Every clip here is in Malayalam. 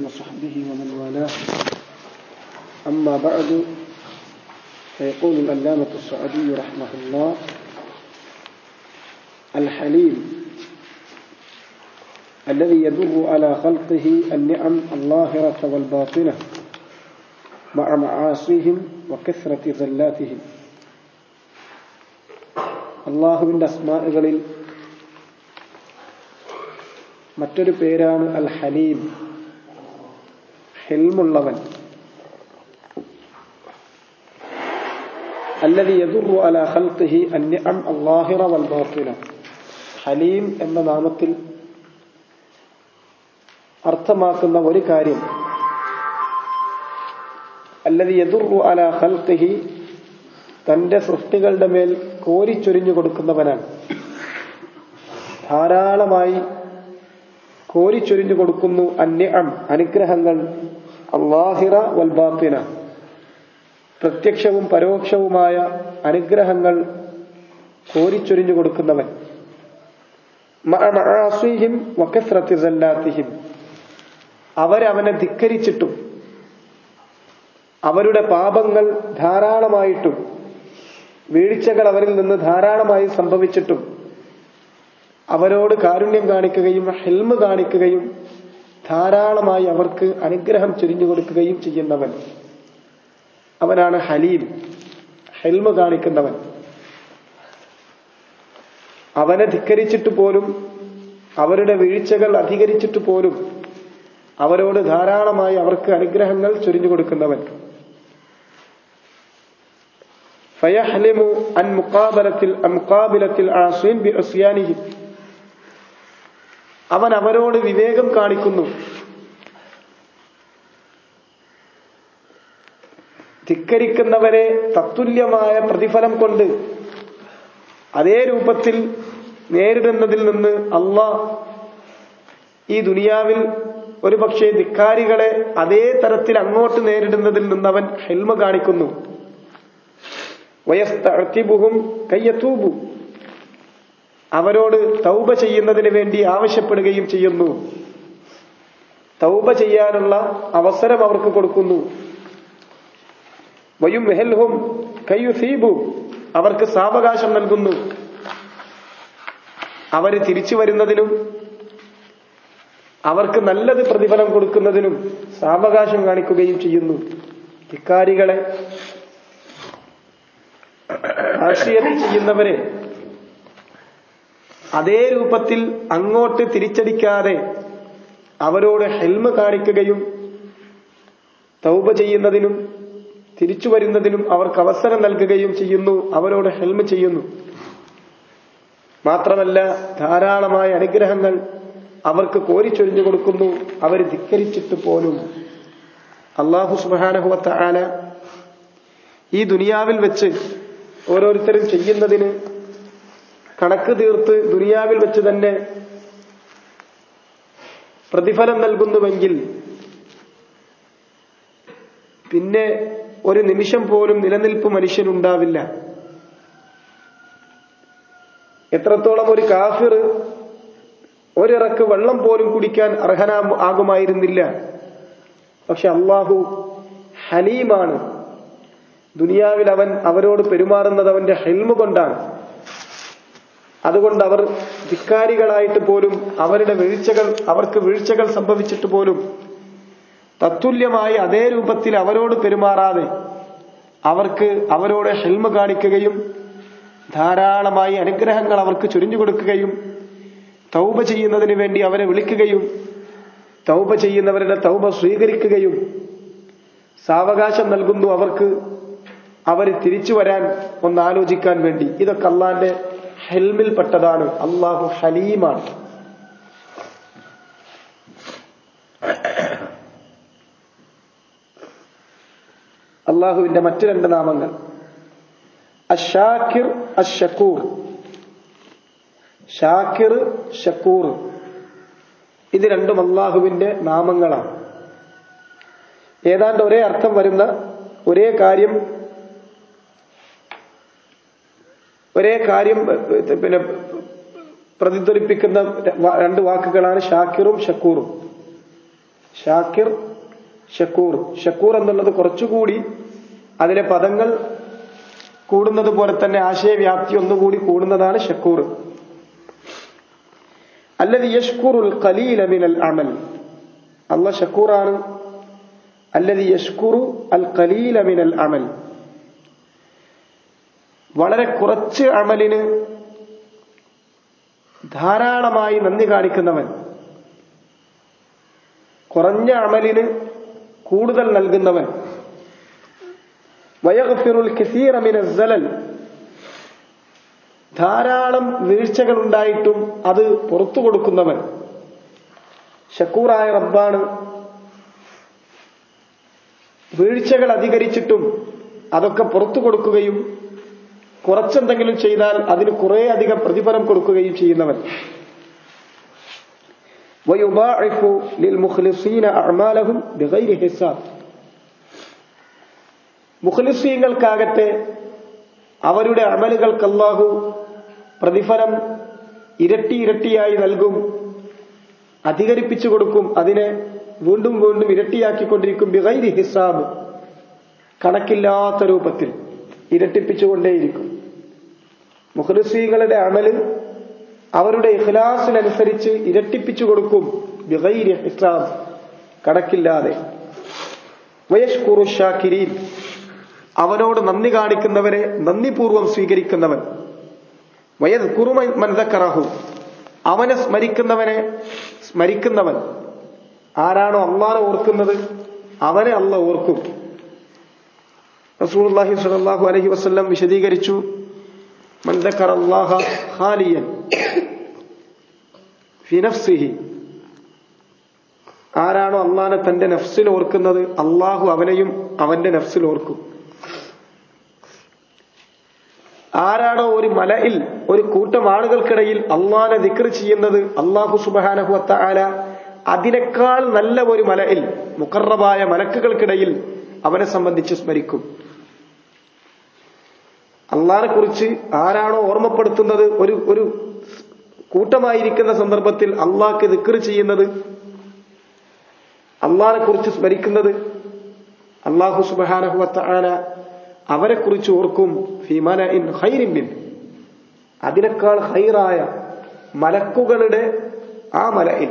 وصحبه ومن والاه أما بعد فيقول الألامة السعدي رحمه الله الحليم الذي يدر على خلقه النعم الظاهرة والباطنة مع معاصيهم وكثرة زلاتهم അള്ളാഹുവിൻ്റെ അസ്മാകളിൽ മറ്റൊരു പേരാണ് അൽ ഹലീം ഹെൽമുള്ളവൻ അല്ലതി യദുറു അല ഖൽഖിഹി അന്യം അള്ളാഹിറ വൽ ബാത്തിന ഹലീം എന്ന നാമത്തിൽ അർത്ഥമാക്കുന്ന ഒരു കാര്യം അല്ലതി യദുറു അല ഖൽഖിഹി തന്റെ സൃഷ്ടികളുടെ മേൽ കോരിച്ചൊരിഞ്ഞു കൊടുക്കുന്നവനാണ് ധാരാളമായി കോരിച്ചൊരിഞ്ഞു കൊടുക്കുന്നു അന്യം അനുഗ്രഹങ്ങൾ അള്ളാഹിറ വൽബാത്തിന പ്രത്യക്ഷവും പരോക്ഷവുമായ അനുഗ്രഹങ്ങൾ കോരിച്ചൊരിഞ്ഞു കൊടുക്കുന്നവൻ അവരവനെ ധിക്കരിച്ചിട്ടും അവരുടെ പാപങ്ങൾ ധാരാളമായിട്ടും വീഴ്ചകൾ അവരിൽ നിന്ന് ധാരാളമായി സംഭവിച്ചിട്ടും അവരോട് കാരുണ്യം കാണിക്കുകയും ഹെൽമ് കാണിക്കുകയും ധാരാളമായി അവർക്ക് അനുഗ്രഹം ചുരിഞ്ഞു കൊടുക്കുകയും ചെയ്യുന്നവൻ അവനാണ് ഹലീം ഹെൽമ് കാണിക്കുന്നവൻ അവനെ ധിക്കരിച്ചിട്ട് പോലും അവരുടെ വീഴ്ചകൾ അധികരിച്ചിട്ട് പോലും അവരോട് ധാരാളമായി അവർക്ക് അനുഗ്രഹങ്ങൾ ചൊരിഞ്ഞു കൊടുക്കുന്നവൻ فيحلم عن مقابلة مقابلة العاصين بعصيانهم അവൻ അവരോട് വിവേകം കാണിക്കുന്നു ധിക്കരിക്കുന്നവരെ തത്തുല്യമായ പ്രതിഫലം കൊണ്ട് അതേ രൂപത്തിൽ നേരിടുന്നതിൽ നിന്ന് അള്ളാ ഈ ദുനിയാവിൽ ഒരുപക്ഷെ ധിക്കാരികളെ അതേ തരത്തിൽ അങ്ങോട്ട് നേരിടുന്നതിൽ നിന്ന് അവൻ ഹെൽമ കാണിക്കുന്നു വയസ്തൂബും കയ്യത്തൂബു അവരോട് തൗബ ചെയ്യുന്നതിന് വേണ്ടി ആവശ്യപ്പെടുകയും ചെയ്യുന്നു തൗബ ചെയ്യാനുള്ള അവസരം അവർക്ക് കൊടുക്കുന്നു വയും മെഹൽഹും കയ്യുസീബു അവർക്ക് സാവകാശം നൽകുന്നു അവര് തിരിച്ചു വരുന്നതിനും അവർക്ക് നല്ലത് പ്രതിഫലം കൊടുക്കുന്നതിനും സാവകാശം കാണിക്കുകയും ചെയ്യുന്നു ധിക്കാരികളെ രാഷ്ട്രീയത്തിൽ ചെയ്യുന്നവരെ അതേ രൂപത്തിൽ അങ്ങോട്ട് തിരിച്ചടിക്കാതെ അവരോട് ഹെൽമ് കാണിക്കുകയും തൗബ ചെയ്യുന്നതിനും തിരിച്ചു വരുന്നതിനും അവർക്ക് അവസരം നൽകുകയും ചെയ്യുന്നു അവരോട് ഹെൽമ് ചെയ്യുന്നു മാത്രമല്ല ധാരാളമായ അനുഗ്രഹങ്ങൾ അവർക്ക് കോരിച്ചൊരിഞ്ഞു കൊടുക്കുന്നു അവർ ധിക്കരിച്ചിട്ട് പോലും അള്ളാഹു സുബാനഹുവത്ത ആല ഈ ദുനിയാവിൽ വെച്ച് ഓരോരുത്തരും ചെയ്യുന്നതിന് കണക്ക് തീർത്ത് ദുനിയാവിൽ വെച്ച് തന്നെ പ്രതിഫലം നൽകുന്നുവെങ്കിൽ പിന്നെ ഒരു നിമിഷം പോലും നിലനിൽപ്പ് മനുഷ്യനുണ്ടാവില്ല എത്രത്തോളം ഒരു കാഫിർ ഒരിറക്ക് വെള്ളം പോലും കുടിക്കാൻ അർഹനാ ആകുമായിരുന്നില്ല പക്ഷെ അള്ളാഹു ഹലീമാണ് ദുനിയാവിൽ അവൻ അവരോട് പെരുമാറുന്നത് അവന്റെ ഹെൽമ കൊണ്ടാണ് അതുകൊണ്ട് അവർ ധിക്കാരികളായിട്ട് പോലും അവരുടെ വീഴ്ചകൾ അവർക്ക് വീഴ്ചകൾ സംഭവിച്ചിട്ട് പോലും തത്തുല്യമായി അതേ രൂപത്തിൽ അവരോട് പെരുമാറാതെ അവർക്ക് അവരോട് ഹെൽമ കാണിക്കുകയും ധാരാളമായി അനുഗ്രഹങ്ങൾ അവർക്ക് ചൊരിഞ്ഞു കൊടുക്കുകയും തൗബ ചെയ്യുന്നതിന് വേണ്ടി അവരെ വിളിക്കുകയും തൗബ ചെയ്യുന്നവരുടെ തൗബ സ്വീകരിക്കുകയും സാവകാശം നൽകുന്നു അവർക്ക് അവർ തിരിച്ചു വരാൻ ഒന്ന് ആലോചിക്കാൻ വേണ്ടി ഇതൊക്കെ അള്ളാന്റെ ഹെൽമിൽപ്പെട്ടതാണ് അള്ളാഹു ഹലീമാണ് അള്ളാഹുവിന്റെ മറ്റു രണ്ട് നാമങ്ങൾ അഷാക്കിർ അഷക്കൂർ ഷാക്കിർ ഷക്കൂർ ഇത് രണ്ടും അള്ളാഹുവിന്റെ നാമങ്ങളാണ് ഏതാണ്ട് ഒരേ അർത്ഥം വരുന്ന ഒരേ കാര്യം ഒരേ കാര്യം പിന്നെ പ്രതിധ്വനിപ്പിക്കുന്ന രണ്ട് വാക്കുകളാണ് ഷാക്കിറും ഷക്കൂറും ഷാക്കിർ ഷക്കൂർ ഷക്കൂർ എന്നുള്ളത് കുറച്ചുകൂടി അതിലെ പദങ്ങൾ കൂടുന്നത് പോലെ തന്നെ ആശയവ്യാപ്തി ഒന്നുകൂടി കൂടുന്നതാണ് ഷക്കൂർ അല്ലത് യഷ്കുറുൽ ഖലീല മിനൽ അമൽ അല്ല ഷക്കൂറാണ് അല്ലത് യഷ്കുറു അൽ ഖലീല മിനൽ അമൽ വളരെ കുറച്ച് അമലിന് ധാരാളമായി നന്ദി കാണിക്കുന്നവൻ കുറഞ്ഞ അമലിന് കൂടുതൽ നൽകുന്നവൻ വയഗഫിറുൽ കസീറമിന സലൽ ധാരാളം വീഴ്ചകൾ ഉണ്ടായിട്ടും അത് പുറത്തു കൊടുക്കുന്നവൻ ഷക്കൂറായ റബ്ബാണ് വീഴ്ചകൾ അധികരിച്ചിട്ടും അതൊക്കെ പുറത്തു കൊടുക്കുകയും കുറച്ചെന്തെങ്കിലും ചെയ്താൽ അതിന് കുറെ അധികം പ്രതിഫലം കൊടുക്കുകയും ചെയ്യുന്നവൻ ويضاعف للمخلصين أعمالهم بغير حساب മുഖലിസീങ്ങൾക്കാകട്ടെ അവരുടെ അമലുകൾക്ക് അല്ലാഹു പ്രതിഫലം ഇരട്ടി ഇരട്ടിയായി നൽകും അധികരിപ്പിച്ചു കൊടുക്കും അതിനെ വീണ്ടും വീണ്ടും ഇരട്ടിയാക്കിക്കൊണ്ടിരിക്കും ബിഗൈരി ഹിസാബ് കണക്കില്ലാത്ത രൂപത്തിൽ ഇരട്ടിപ്പിച്ചുകൊണ്ടേയിരിക്കും മുഖലിസീങ്ങളുടെ അമല് അവരുടെ ഇഖ്ലാസിനനുസരിച്ച് ഇരട്ടിപ്പിച്ചു കൊടുക്കും ബിഗൈരി ഹിസാബ് കണക്കില്ലാതെ വയഷ്കുറു ഷാക്കിരീൻ അവനോട് നന്ദി കാണിക്കുന്നവരെ നന്ദിപൂർവം സ്വീകരിക്കുന്നവൻ വയത് കുറുമ മൻതക്കറഹു അവനെ സ്മരിക്കുന്നവനെ സ്മരിക്കുന്നവൻ ആരാണോ അള്ളാനെ ഓർക്കുന്നത് അവനെ അല്ല ഓർക്കും റസൂലുള്ളാഹി സ്വല്ലല്ലാഹു അലൈഹി വസല്ലം വിശദീകരിച്ചു മൻതക്കർ അല്ലാഹ ഖാലിയൻ ഫി നഫ്സിഹി ആരാണോ അള്ളാനെ തന്റെ നഫ്സിൽ ഓർക്കുന്നത് അള്ളാഹു അവനെയും അവന്റെ നഫ്സിൽ ഓർക്കും ആരാണോ ഒരു മലയിൽ ഒരു കൂട്ടം ആളുകൾക്കിടയിൽ അള്ളാനെ ദിക്ർ ചെയ്യുന്നത് അള്ളാഹു സുബാനഹുവത്ത ആല അതിനേക്കാൾ നല്ല ഒരു മലയിൽ മുക്കറബായ മലക്കുകൾക്കിടയിൽ അവനെ സംബന്ധിച്ച് സ്മരിക്കും അള്ളാനെ കുറിച്ച് ആരാണോ ഓർമ്മപ്പെടുത്തുന്നത് ഒരു ഒരു കൂട്ടമായിരിക്കുന്ന സന്ദർഭത്തിൽ അള്ളാഹ്ക്ക് ദിക്ർ ചെയ്യുന്നത് അള്ളാനെ കുറിച്ച് സ്മരിക്കുന്നത് അള്ളാഹു സുബാനഹുവത്ത ആല അവരെ കുറിച്ച് ഓർക്കും ഫിമന ഇൻ ഹൈരിമ്മിൻ അതിനേക്കാൾ ഹൈറായ മലക്കുകളുടെ ആ മലയിൽ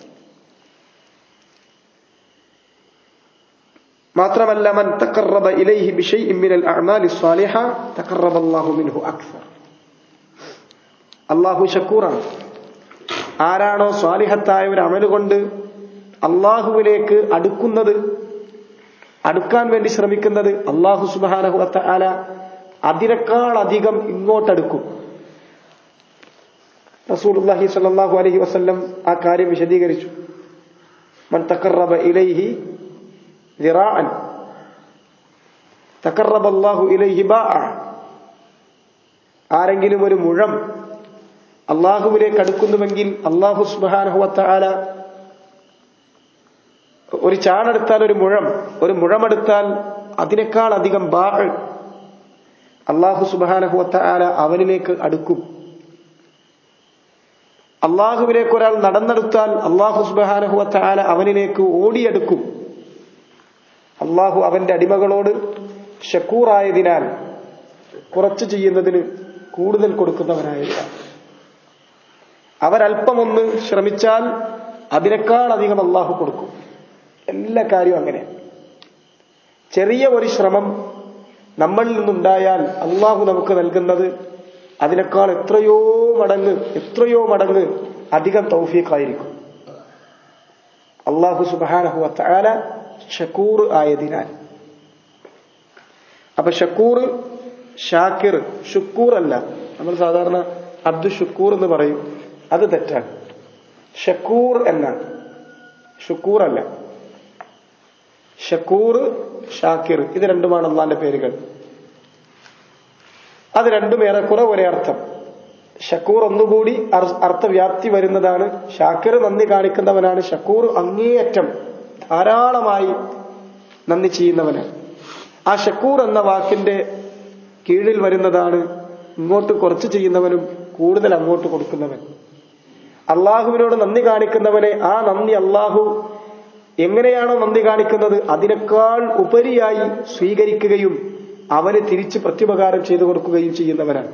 മാത്രമല്ല മൻ തഖറബ ഇലൈഹി ബിശൈഇൻ മിനൽ അഅമാലി സ്വാലിഹ തഖറബ അല്ലാഹു മിൻഹു അക്സർ അല്ലാഹു ശക്കൂറാണ് ആരാണോ സ്വാലിഹത്തായ ഒരു അമല് കൊണ്ട് അള്ളാഹുവിലേക്ക് അടുക്കുന്നത് അടുക്കാൻ വേണ്ടി ശ്രമിക്കുന്നത് അള്ളാഹു സുബാനഹു അല അതിനേക്കാൾ അധികം ഇങ്ങോട്ടടുക്കും റസൂലുള്ളാഹി സ്വല്ലല്ലാഹു അലൈഹി വസല്ലം ആ കാര്യം വിശദീകരിച്ചു മൻ തഖറബ ഇലൈഹി ذراعا തഖറബ അല്ലാഹു ഇലൈഹി ബാഅ ആരെങ്കിലും ഒരു മുഴം അള്ളാഹുവിലേക്ക് അടുക്കുന്നുവെങ്കിൽ അള്ളാഹു സുബ്ഹാനഹു വതആല ഒരു ചാണെടുത്താൽ ഒരു മുഴം ഒരു മുഴമെടുത്താൽ അതിനേക്കാൾ അധികം ബാഹ് അള്ളാഹു സുബാനഹുവത്ത ആല അവനിലേക്ക് അടുക്കും അള്ളാഹുവിലേക്ക് ഒരാൾ നടന്നെടുത്താൽ അള്ളാഹു സുബാനഹുവത്ത ആല അവനിലേക്ക് ഓടിയെടുക്കും അള്ളാഹു അവന്റെ അടിമകളോട് ഷക്കൂറായതിനാൽ കുറച്ച് ചെയ്യുന്നതിന് കൂടുതൽ കൊടുക്കുന്നവനായതിനാൽ അവരല്പമൊന്ന് ശ്രമിച്ചാൽ അതിനേക്കാൾ അധികം അള്ളാഹു കൊടുക്കും എല്ലാ കാര്യവും അങ്ങനെ ചെറിയ ഒരു ശ്രമം നമ്മളിൽ നിന്നുണ്ടായാൽ അള്ളാഹു നമുക്ക് നൽകുന്നത് അതിനേക്കാൾ എത്രയോ മടങ്ങ് എത്രയോ മടങ്ങ് അധികം തൗഫീഖായിരിക്കും അള്ളാഹു സുബാനഹു അത്താല ഷക്കൂർ ആയതിനാൽ അപ്പൊ ഷക്കൂർ ഷാക്കിർ ഷുക്കൂർ അല്ല നമ്മൾ സാധാരണ അബ്ദു ഷുക്കൂർ എന്ന് പറയും അത് തെറ്റാണ് ഷക്കൂർ എന്നാണ് ഷുക്കൂർ അല്ല ഷക്കൂർ ഷാക്കിർ ഇത് രണ്ടുമാണ് അള്ളാന്റെ പേരുകൾ അത് രണ്ടും ഏറെക്കുറെ ഒരേ അർത്ഥം ഷക്കൂർ ഒന്നുകൂടി അർത്ഥവ്യാപ്തി വരുന്നതാണ് ഷാക്കിർ നന്ദി കാണിക്കുന്നവനാണ് ഷക്കൂർ അങ്ങേയറ്റം ധാരാളമായി നന്ദി ചെയ്യുന്നവനാണ് ആ ഷക്കൂർ എന്ന വാക്കിന്റെ കീഴിൽ വരുന്നതാണ് ഇങ്ങോട്ട് കുറച്ച് ചെയ്യുന്നവനും കൂടുതൽ അങ്ങോട്ട് കൊടുക്കുന്നവൻ അള്ളാഹുവിനോട് നന്ദി കാണിക്കുന്നവനെ ആ നന്ദി അള്ളാഹു എങ്ങനെയാണോ നന്ദി കാണിക്കുന്നത് അതിനേക്കാൾ ഉപരിയായി സ്വീകരിക്കുകയും അവന് തിരിച്ച് പ്രത്യുപകാരം ചെയ്തു കൊടുക്കുകയും ചെയ്യുന്നവനാണ്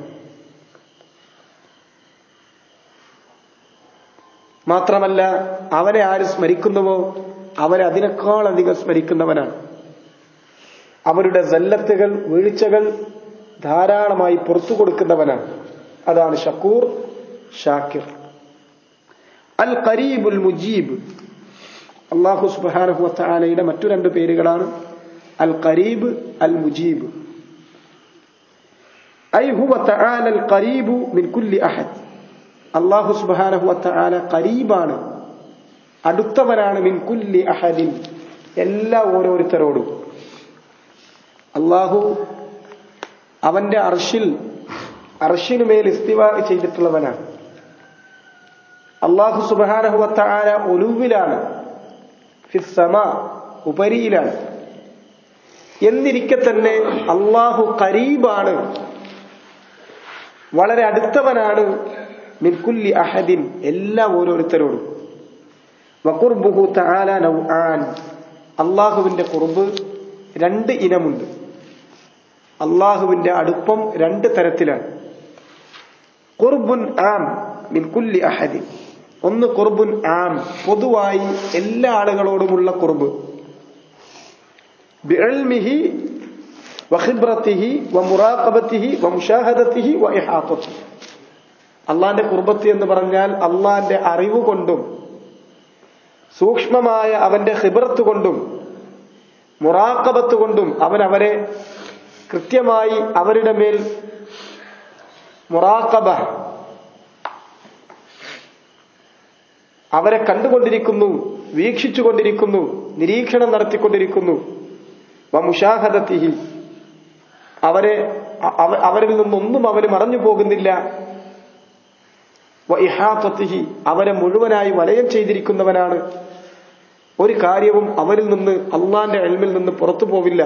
മാത്രമല്ല അവനെ ആര് സ്മരിക്കുന്നുവോ അവനെ അതിനേക്കാൾ അധികം സ്മരിക്കുന്നവനാണ് അവരുടെ സല്ലത്തുകൾ വീഴ്ചകൾ ധാരാളമായി പുറത്തു കൊടുക്കുന്നവനാണ് അതാണ് ഷക്കൂർ ഷാക്കിർ അൽ കരീബുൽ മുജീബ് അള്ളാഹു സുബാനഹുവത്താലയുടെ മറ്റു രണ്ട് പേരുകളാണ് അൽ കരീബ് അൽ മുജീബ് ഐ ഹുവ തആല അൽ കരീബു മിൻ കുല്ലി അഹദ് അള്ളാഹു സുബാനഹുവത്താല കരീബാണ് അടുത്തവനാണ് മിൻ കുല്ലി അഹദിൻ എല്ലാ ഓരോരുത്തരോടും അള്ളാഹു അവന്റെ അർഷിൽ അർഷിനുമേൽ ഇസ്തിവ ചെയ്തിട്ടുള്ളവനാണ് അള്ളാഹു സുബാനഹുവത്താല ഒലുവിലാണ് ഫിസ്സമ ഉപരിയിലാണ് എന്നിരിക്കെ തന്നെ അള്ളാഹു കരീബാണ് വളരെ അടുത്തവനാണ് മിൻകുല്ലി അഹദിൻ എല്ലാ ഓരോരുത്തരോടും വക്കുർബുഹു തആല നൗആൻ അള്ളാഹുവിന്റെ കുറുബ് രണ്ട് ഇനമുണ്ട് അള്ളാഹുവിന്റെ അടുപ്പം രണ്ട് തരത്തിലാണ് കുർബുൻ ആം മിൻകുല്ലി അഹദിൻ ഒന്ന് കുർബുൻ ആം പൊതുവായി എല്ലാ ആളുകളോടുമുള്ള കുർബ് ബിഅൽമിഹി വഖിബ്രത്തിഹി വമുറാഖബത്തിഹി വമുഷാഹദത്തിഹി വഇഹാത്തത്തിഹി അള്ളാന്റെ കുർബത്ത് എന്ന് പറഞ്ഞാൽ അള്ളാന്റെ അറിവ് കൊണ്ടും സൂക്ഷ്മമായ അവന്റെ ഹിബ്രത്ത് കൊണ്ടും മുറാക്കബത്ത് കൊണ്ടും അവൻ അവരെ കൃത്യമായി അവരുടെ മേൽ മുറാക്കബ അവരെ കണ്ടുകൊണ്ടിരിക്കുന്നു വീക്ഷിച്ചുകൊണ്ടിരിക്കുന്നു നിരീക്ഷണം നടത്തിക്കൊണ്ടിരിക്കുന്നു വമുഷാഹദത്തിഹി അവരെ അവരിൽ നിന്നൊന്നും അവന് മറഞ്ഞു പോകുന്നില്ല ഇഹാത്തത്തിഹി അവരെ മുഴുവനായി വലയം ചെയ്തിരിക്കുന്നവനാണ് ഒരു കാര്യവും അവരിൽ നിന്ന് അള്ളാന്റെ എൽമിൽ നിന്ന് പുറത്തു പോവില്ല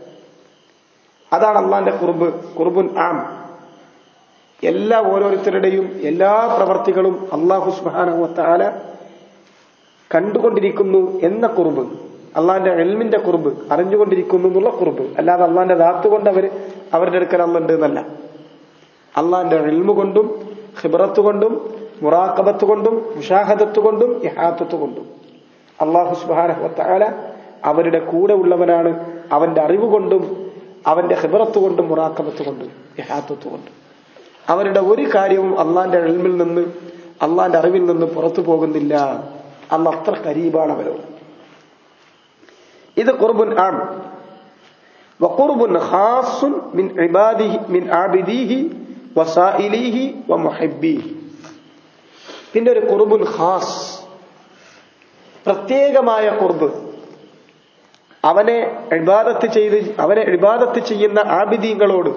അതാണ് അള്ളാന്റെ കുറുബ് കുറുബുൻ ആം എല്ലാ ഓരോരുത്തരുടെയും എല്ലാ പ്രവർത്തികളും അള്ളാഹു സുബാനഹുത്താല കണ്ടുകൊണ്ടിരിക്കുന്നു എന്ന കുറുബ് അള്ളാന്റെ എൽമിന്റെ കുറുബ് അറിഞ്ഞുകൊണ്ടിരിക്കുന്നു എന്നുള്ള കുറുബ് അല്ലാതെ അള്ളാന്റെ ദാത്ത് കൊണ്ട് അവര് അവരുടെ അടുക്കൽ അന്നുണ്ട് എന്നല്ല അള്ളാന്റെ എൽമു കൊണ്ടും ഖിബറത്ത് കൊണ്ടും മുറാക്കബത്ത് കൊണ്ടും മുഷാഹദത്ത് കൊണ്ടും ഇഹാത്തത്ത് കൊണ്ടും അള്ളാഹു സുബാനഹുത്താല അവരുടെ കൂടെ ഉള്ളവനാണ് അവന്റെ അറിവ് കൊണ്ടും അവന്റെ ഹിബറത്ത് കൊണ്ടും മുറാക്കബത്ത് കൊണ്ടും ഇഹാത്തത്ത് കൊണ്ടും അവരുടെ ഒരു കാര്യവും അള്ളാന്റെ എൽമിൽ നിന്ന് അള്ളാന്റെ അറിവിൽ നിന്ന് പുറത്തു പോകുന്നില്ല അന്ന് അത്ര കരീബാണ് അവരോട് ഇത് കുർബുൻ ആം വഖുർബുൻ ഖാസുൻ മിൻ ഇബാദിഹി മിൻ ആബിദീഹി വസായിലിഹി വമുഹിബ്ബീഹി പിന്നെ ഒരു കുർബുൻ ഖാസ് പ്രത്യേകമായ കുർബ് അവനെ ഇബാദത്ത് ചെയ്ത് അവനെ ഇബാദത്ത് ചെയ്യുന്ന ആബിദീങ്ങളോട്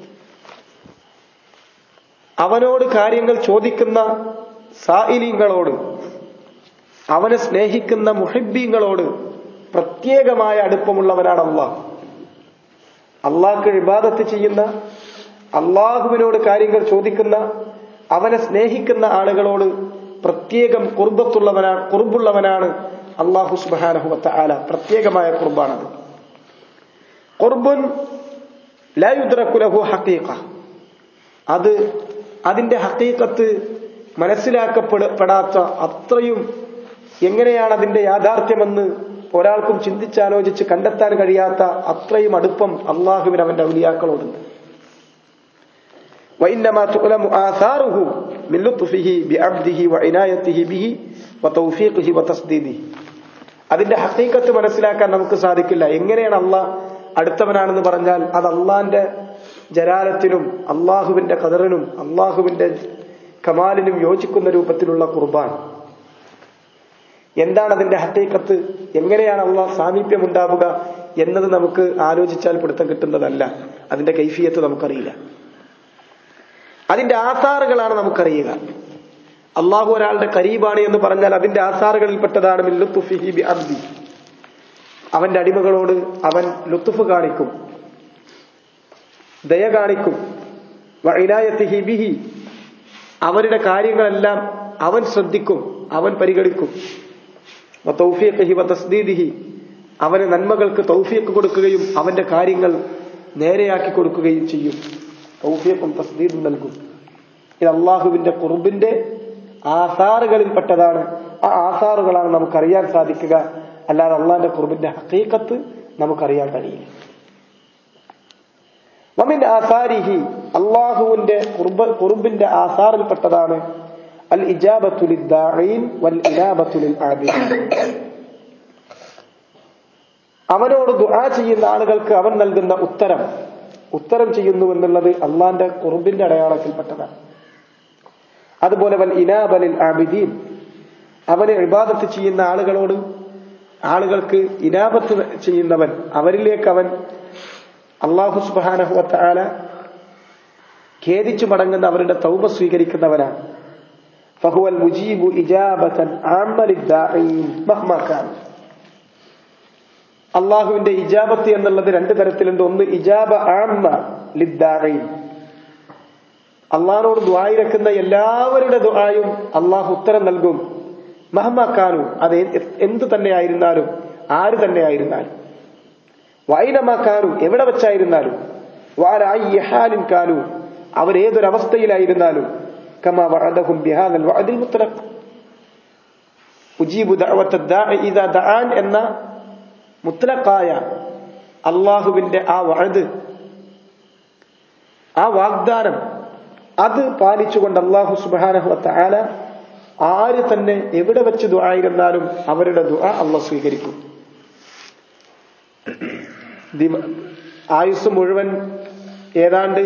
അവനോട് കാര്യങ്ങൾ ചോദിക്കുന്ന സായിലീങ്ങളോട് അവനെ സ്നേഹിക്കുന്ന മുഹിബീങ്ങളോട് പ്രത്യേകമായ അടുപ്പമുള്ളവനാണ് അള്ളാഹ് അള്ളാഹ്ക്ക് ഇബാദത്ത് ചെയ്യുന്ന അള്ളാഹുവിനോട് കാര്യങ്ങൾ ചോദിക്കുന്ന അവനെ സ്നേഹിക്കുന്ന ആളുകളോട് പ്രത്യേകം കുർബത്തുള്ളവനാണ് കുറുബുള്ളവനാണ് അള്ളാഹു സുബാനഹുവത്ത ആല പ്രത്യേകമായ കുർബാണത് കുർബുൻ ലയുദ്രക്കുലഹു ഹക്കീഖ അത് അതിന്റെ ഹക്കീക്കത്ത് മനസ്സിലാക്കപ്പെടാത്ത അത്രയും എങ്ങനെയാണ് അതിന്റെ യാഥാർത്ഥ്യമെന്ന് ഒരാൾക്കും ചിന്തിച്ചാലോചിച്ച് കണ്ടെത്താൻ കഴിയാത്ത അത്രയും അടുപ്പം അള്ളാഹുവിന് അവന്റെ ഔലിയാക്കളോടുണ്ട് وإنما تعلم آثاره من لطفه بعبده وعنايته به وتوفيقه وتصديده അതിന്റെ ഹക്കീക്കത്ത് മനസ്സിലാക്കാൻ നമുക്ക് സാധിക്കില്ല എങ്ങനെയാണ് അള്ളാഹ് അടുത്തവനാണെന്ന് പറഞ്ഞാൽ അത് അള്ളാന്റെ ജലാലത്തിനും അള്ളാഹുവിന്റെ കതറിനും അള്ളാഹുവിന്റെ കമാലിനും യോജിക്കുന്ന രൂപത്തിലുള്ള കുർബാൻ എന്താണ് അതിന്റെ ഹക്കീക്കത്ത് എങ്ങനെയാണ് അള്ളാഹ് സാമീപ്യം ഉണ്ടാവുക എന്നത് നമുക്ക് ആലോചിച്ചാൽ പിടുത്തം കിട്ടുന്നതല്ല അതിന്റെ കൈഫിയത്ത് നമുക്കറിയില്ല അതിന്റെ ആധാറുകളാണ് നമുക്കറിയുക അള്ളാഹു ഒരാളുടെ കരീബാണ് എന്ന് പറഞ്ഞാൽ അതിന്റെ ആധാറുകളിൽപ്പെട്ടതാണ് മില്ലുത്തുഫിഹി അബ്ദി അവന്റെ അടിമകളോട് അവൻ ലുത്തുഫ് കാണിക്കും ദയ കാണിക്കും വൈനായത്തിഹി ബിഹി അവരുടെ കാര്യങ്ങളെല്ലാം അവൻ ശ്രദ്ധിക്കും അവൻ പരിഗണിക്കും തൗഫീഖിഹി വ തസ്ദീദിഹി അവന് നന്മകൾക്ക് തൗഫീഖ് കൊടുക്കുകയും അവന്റെ കാര്യങ്ങൾ നേരെയാക്കി കൊടുക്കുകയും ചെയ്യും തൗഫീഖും തസ്ദീദും നൽകും ഇത് അള്ളാഹുവിന്റെ കുറുബിന്റെ ആസാറുകളിൽപ്പെട്ടതാണ് ആ ആസാറുകളാണ് നമുക്കറിയാൻ സാധിക്കുക അല്ലാതെ അള്ളാഹിന്റെ കുറുബിന്റെ ഹക്കീക്കത്ത് നമുക്കറിയാൻ കഴിയില്ല വമിൻ ആസാരിഹി അള്ളാഹുവിന്റെ കുറുബ കുറുബിന്റെ ആസാറിൽപ്പെട്ടതാണ് അൽ ഇജാബത്തുലിൽ വൽ ഇനാബത്തുലിൽ ആബിദീൻ അവനോട് ദുആ ചെയ്യുന്ന ആളുകൾക്ക് അവൻ നൽകുന്ന ഉത്തരം ഉത്തരം ചെയ്യുന്നു എന്നുള്ളത് അള്ളാന്റെ കുറുബിന്റെ അടയാളത്തിൽപ്പെട്ടതാണ് അതുപോലെ വൽ ഇനാബലിൽ ആബിദീൻ അവന് ഇബാദത്ത് ചെയ്യുന്ന ആളുകളോട് ആളുകൾക്ക് ഇനാബത്ത് ചെയ്യുന്നവൻ അവരിലേക്ക് അവൻ അള്ളാഹു സുബാനഹുവത്ത ആല ഖേദിച്ചു മടങ്ങുന്ന അവരുടെ തൗബ സ്വീകരിക്കുന്നവനാണ് ഫഹുവൽ മുജീബു ഇജാബത്തൻ മഹ്മാക്കാൻ അള്ളാഹുവിന്റെ ഇജാബത്ത് എന്നുള്ളത് രണ്ട് തരത്തിലുണ്ട് ഒന്ന് ഇജാബ ആമ്മ ലിദ്ദാഈൻ അള്ളാഹിനോട് ദ്വായിരക്കുന്ന എല്ലാവരുടെ ദ്വായും അള്ളാഹു ഉത്തരം നൽകും മഹമാക്കാനു അത് എന്തു തന്നെയായിരുന്നാലും ആര് തന്നെയായിരുന്നാലും വൈനമാക്കാനു എവിടെ വെച്ചായിരുന്നാലും വാരായിഹാലിൻ കാനു അവരേതൊരവസ്ഥയിലായിരുന്നാലും കമാ വഅദഹും ബിഹാദൽ വഅദിൽ മുത്തലഖ് ഉജീബു ദഅവത്ത ദാഇ ഇദാ ദആൻ എന്ന മുത്തലഖായ അള്ളാഹുവിന്റെ ആ വഅദ് ആ വാഗ്ദാനം അത് പാലിച്ചുകൊണ്ട് അള്ളാഹു സുബാനഹു തആല ആര് തന്നെ എവിടെ വെച്ച് ദുആയിരുന്നാലും അവരുടെ ദുആ അള്ളാഹ് സ്വീകരിക്കും ആയുസ് മുഴുവൻ ഏതാണ്ട്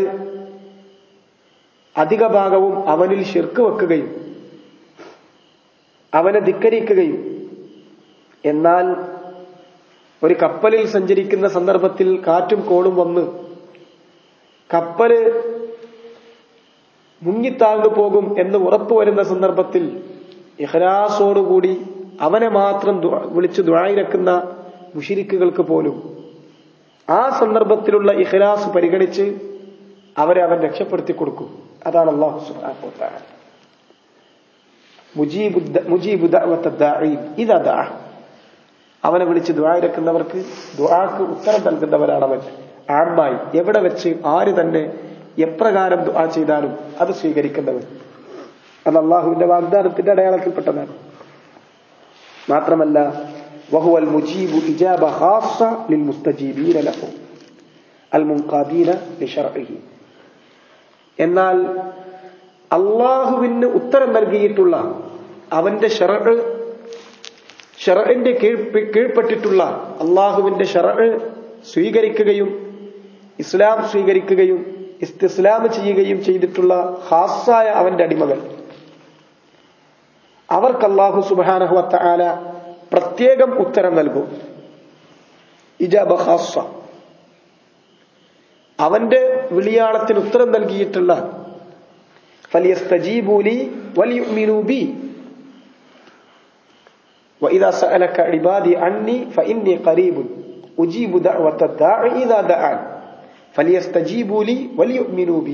അധിക ഭാഗവും അവനിൽ ശിർക്ക് വെക്കുകയും അവനെ ധിക്കരിക്കുകയും എന്നാൽ ഒരു കപ്പലിൽ സഞ്ചരിക്കുന്ന സന്ദർഭത്തിൽ കാറ്റും കോളും വന്ന് കപ്പല് മുങ്ങിത്താഴ്ന്നു പോകും എന്ന് ഉറപ്പുവരുന്ന സന്ദർഭത്തിൽ ഇഹ്ലാസോടുകൂടി അവനെ മാത്രം വിളിച്ചു ദുഴായിരക്കുന്ന മുഷിരിക്കുകൾക്ക് പോലും ആ സന്ദർഭത്തിലുള്ള ഇഖ്ലാസ് പരിഗണിച്ച് അവരെ അവൻ രക്ഷപ്പെടുത്തി കൊടുക്കും അതാണ് അള്ളാഹു സുബ്ഹാനഹു ഇതാ അവനെ വിളിച്ച് ദുആയിരക്കുന്നവർക്ക് ദുആക്ക് ഉത്തരം നൽകുന്നവരാണ് അവൻ ആൺമായി എവിടെ വെച്ച് ആര് തന്നെ എപ്രകാരം ദുആ ചെയ്താലും അത് സ്വീകരിക്കുന്നവൻ അത് അള്ളാഹുവിന്റെ വാഗ്ദാനത്തിന്റെ അടയാളത്തിൽപ്പെട്ടതാണ് മാത്രമല്ല وهو المجيب إجابة خاصة للمستجيبين له المنقادين لشرعه എന്നാൽ അള്ളാഹുവിന് ഉത്തരം നൽകിയിട്ടുള്ള അവന്റെ ഷറ ഷറന്റെ കീഴ്പ്പെട്ടിട്ടുള്ള അള്ളാഹുവിന്റെ ഷറ സ്വീകരിക്കുകയും ഇസ്ലാം സ്വീകരിക്കുകയും ഇസ്തിസ്ലാം ചെയ്യുകയും ചെയ്തിട്ടുള്ള ഹാസായ അവന്റെ അടിമകൾ അവർക്ക് അള്ളാഹു സുബാനഹുവത്ത ആല പ്രത്യേകം ഉത്തരം നൽകും ഇജാബ ഹാസ അവന്റെ വിളിയാളത്തിന് ഉത്തരം നൽകിയിട്ടുള്ള ഫലിയസ്തജീബൂലി വലിയുമിനു ബി وإذا سألك عبادي عني فإني قريب أجيب دعوة الداع إذا دعان فليستجيبوا لي وليؤمنوا بي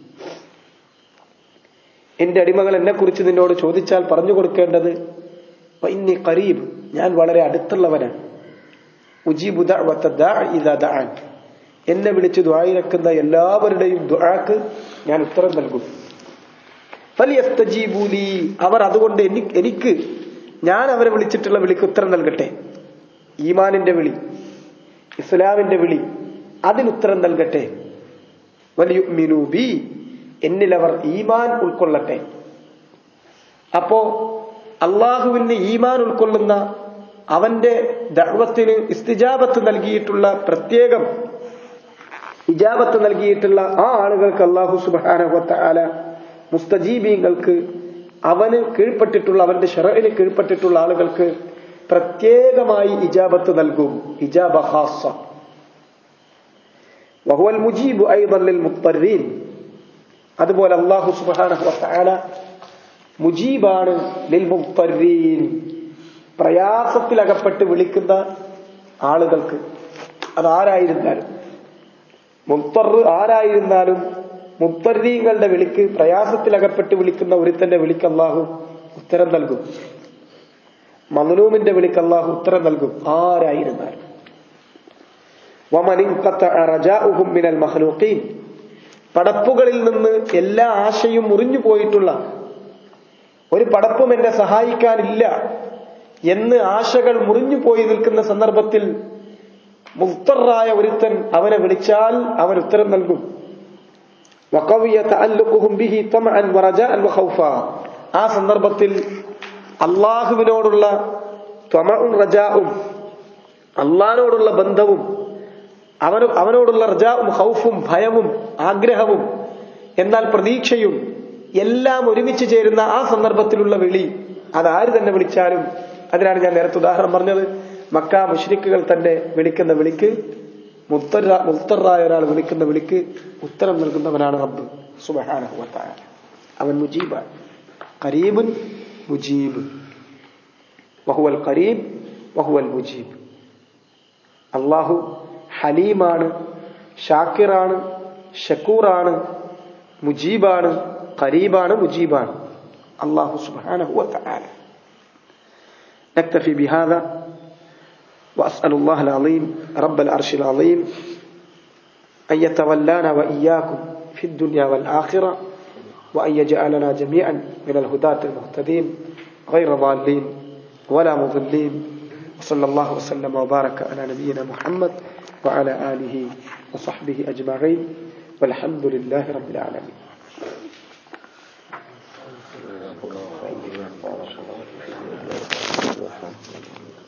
എന്റെ അടിമകൾ എന്നെ കുറിച്ച് നിന്നോട് ചോദിച്ചാൽ പറഞ്ഞു കൊടുക്കേണ്ടത് ഇന്നി കരീബ് ഞാൻ വളരെ അടുത്തുള്ളവനാണ് ഉജീബു ദാൻ എന്നെ വിളിച്ച് ദ്വായിരക്കുന്ന എല്ലാവരുടെയും ദ്വാക്ക് ഞാൻ ഉത്തരം നൽകും ഫലിയസ്തജീബൂലി അവർ അതുകൊണ്ട് എനിക്ക് ഞാൻ അവരെ വിളിച്ചിട്ടുള്ള വിളിക്ക് ഉത്തരം നൽകട്ടെ ഈമാനിന്റെ വിളി ഇസ്ലാമിന്റെ വിളി അതിനുത്തരം നൽകട്ടെ വലിയ ബി എന്നിലവർ ഈമാൻ ഉൾക്കൊള്ളട്ടെ അപ്പോ അള്ളാഹുവിന് ഈമാൻ ഉൾക്കൊള്ളുന്ന അവന്റെ ദർവത്തിന് ഇസ്തിജാബത്ത് നൽകിയിട്ടുള്ള പ്രത്യേകം ഇജാബത്ത് നൽകിയിട്ടുള്ള ആ ആളുകൾക്ക് അള്ളാഹു സുബാനഹത്ത ആല മുസ്തജീബീങ്ങൾക്ക് അവന് കീഴ്പ്പെട്ടിട്ടുള്ള അവന്റെ ഷെറയിന് കീഴ്പ്പെട്ടിട്ടുള്ള ആളുകൾക്ക് പ്രത്യേകമായി ഇജാബത്ത് നൽകും ഇജാബ ഹാസ വഹുവൽ മുജീബ് ഐദല്ലിൽ മുത്തരീൻ അതുപോലെ അള്ളാഹു സുബാനഹു വത്തആല മുജീബാണ് ലിൽ മുത്തരീൻ പ്രയാസത്തിലകപ്പെട്ട് വിളിക്കുന്ന ആളുകൾക്ക് അതാരായിരുന്നാലും മുത്തർ ആരായിരുന്നാലും മുത്തരീങ്ങളുടെ വിളിക്ക് പ്രയാസത്തിലകപ്പെട്ട് വിളിക്കുന്ന ഒരുത്തന്റെ വിളിക്ക് അള്ളാഹു ഉത്തരം നൽകും മദ്ലൂമിന്റെ വിളിക്ക് അള്ളാഹു ഉത്തരം നൽകും ആരായിരുന്നാലും മിനൽ മഹ്ലൂഖീൻ പടപ്പുകളിൽ നിന്ന് എല്ലാ ആശയും മുറിഞ്ഞു പോയിട്ടുള്ള ഒരു പടപ്പും എന്നെ സഹായിക്കാനില്ല എന്ന് ആശകൾ മുറിഞ്ഞു പോയി നിൽക്കുന്ന സന്ദർഭത്തിൽ മുസ്തറായ ഒരുത്തൻ അവനെ വിളിച്ചാൽ അവൻ ഉത്തരം നൽകും ആ സന്ദർഭത്തിൽ അള്ളാഹുവിനോടുള്ള ത്വമവും റജാവും അള്ളാഹിനോടുള്ള ബന്ധവും അവന് അവനോടുള്ള റജാവും ഹൗഫും ഭയവും ആഗ്രഹവും എന്നാൽ പ്രതീക്ഷയും എല്ലാം ഒരുമിച്ച് ചേരുന്ന ആ സന്ദർഭത്തിലുള്ള വിളി അതാര് തന്നെ വിളിച്ചാലും അതിനാണ് ഞാൻ നേരത്തെ ഉദാഹരണം പറഞ്ഞത് മക്ക മുഷ്രിക്കുകൾ തന്നെ വിളിക്കുന്ന വിളിക്ക് മുത്തറ മുത്തറായ ഒരാൾ വിളിക്കുന്ന വിളിക്ക് ഉത്തരം നൽകുന്നവനാണ് റബ്ബ് സുബഹാനഹുവത്തായ അവൻ മുജീബാണ് കരീബുൻ മുജീബ് വഹുവൽ കരീബ് വഹുവൽ മുജീബ് അള്ളാഹു ഹലീമാണ് ഷാക്കിറാണ് ഷക്കൂറാണ് മുജീബാണ് കരീബാണ് മുജീബാണ് അള്ളാഹു സുബാനഹു وتعالى نكتفي بهذا وأسأل الله العظيم رب العرش العظيم أن يتولانا وإياكم في الدنيا والآخرة وأن يجعلنا جميعا من الهداة المهتدين غير ضالين ولا مضلين وصلى الله وسلم وبارك على نبينا محمد وعلى آله وصحبه أجمعين والحمد لله رب العالمين Thank you.